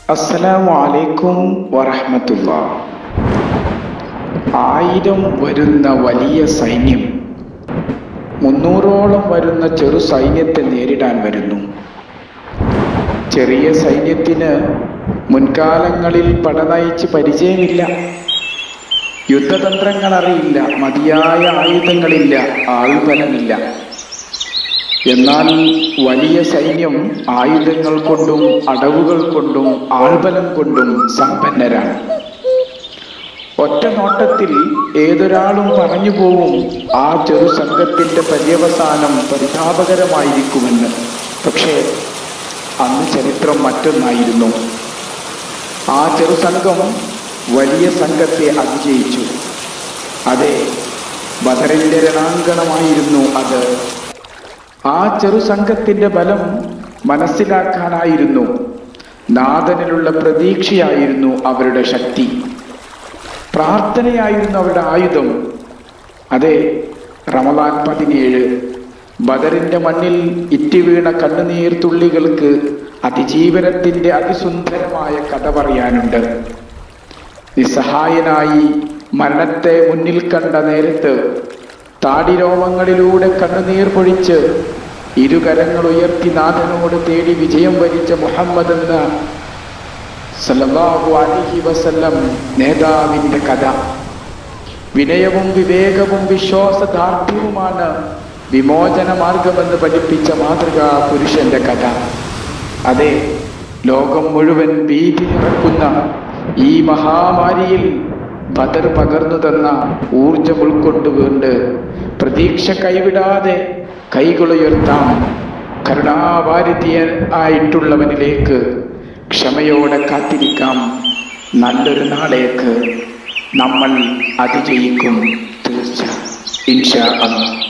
അസ്സലാമു അലൈക്കും വറഹമത്തുള്ള ആയിരം വരുന്ന വലിയ സൈന്യം മുന്നൂറോളം വരുന്ന ചെറു സൈന്യത്തെ നേരിടാൻ വരുന്നു ചെറിയ സൈന്യത്തിന് മുൻകാലങ്ങളിൽ പടനയിച്ച് പരിചയമില്ല യുദ്ധതന്ത്രങ്ങൾ അറിയില്ല മതിയായ ആയുധങ്ങളില്ല ആൾബലമില്ല എന്നാൽ വലിയ സൈന്യം ആയുധങ്ങൾ കൊണ്ടും അടവുകൾ കൊണ്ടും ആൾബലം കൊണ്ടും സമ്പന്നരാണ് ഒറ്റ നോട്ടത്തിൽ ഏതൊരാളും പറഞ്ഞു പോവും ആ ചെറു സംഘത്തിന്റെ പര്യവസാനം പരിതാപകരമായിരിക്കുമെന്ന് പക്ഷേ അന്ന് ചരിത്രം മറ്റൊന്നായിരുന്നു ആ ചെറു സംഘം വലിയ സംഘത്തെ അതിജയിച്ചു അതെ ബദറിന്റെ രണാങ്കണമായിരുന്നു അത് ആ ചെറു സംഘത്തിന്റെ ബലം മനസ്സിലാക്കാനായിരുന്നു നാഥനിലുള്ള പ്രതീക്ഷയായിരുന്നു അവരുടെ ശക്തി പ്രാർത്ഥനയായിരുന്നു അവരുടെ ആയുധം അതെ റമദാൻ പതിനേഴ് ബദറിന്റെ മണ്ണിൽ ഇറ്റുവീണ കണ്ണുനീർ തുള്ളികൾക്ക് അതിജീവനത്തിന്റെ അതിസുന്ദരമായ കഥ പറയാനുണ്ട് നിസ്സഹായനായി മരണത്തെ മുന്നിൽ കണ്ട നേരത്ത് താടിരോമങ്ങളിലൂടെ കണ്ണുനീർ പൊഴിച്ച് ഇരുകരങ്ങൾ ഉയർത്തി നാഥനോട് തേടി വിജയം വരിച്ച മുഹമ്മദ് എന്ന സല്ലല്ലാഹു അലൈഹി വസല്ലം നേതാവിന്റെ കഥ വിനയവും വിവേകവും വിശ്വാസദാർഢ്യവുമാണ് വിമോചന മാർഗമെന്ന് പഠിപ്പിച്ച മാതൃകാ പുരുഷന്റെ കഥ അതെ ലോകം മുഴുവൻ ഭീതി നിറക്കുന്ന ഈ മഹാമാരിയിൽ ബദർ പകർന്നു തന്ന ഊർജം ഉൾക്കൊണ്ടുകൊണ്ട് പ്രതീക്ഷ കൈവിടാതെ കൈകളുയർത്താം കരുണാവാരിധിയ ആയിട്ടുള്ളവനിലേക്ക് ക്ഷമയോടെ കാത്തിരിക്കാം നല്ലൊരു നാളേക്ക് നമ്മൾ അതിജയിക്കും തീർച്ച ഇൻഷാ അല്ലാഹ്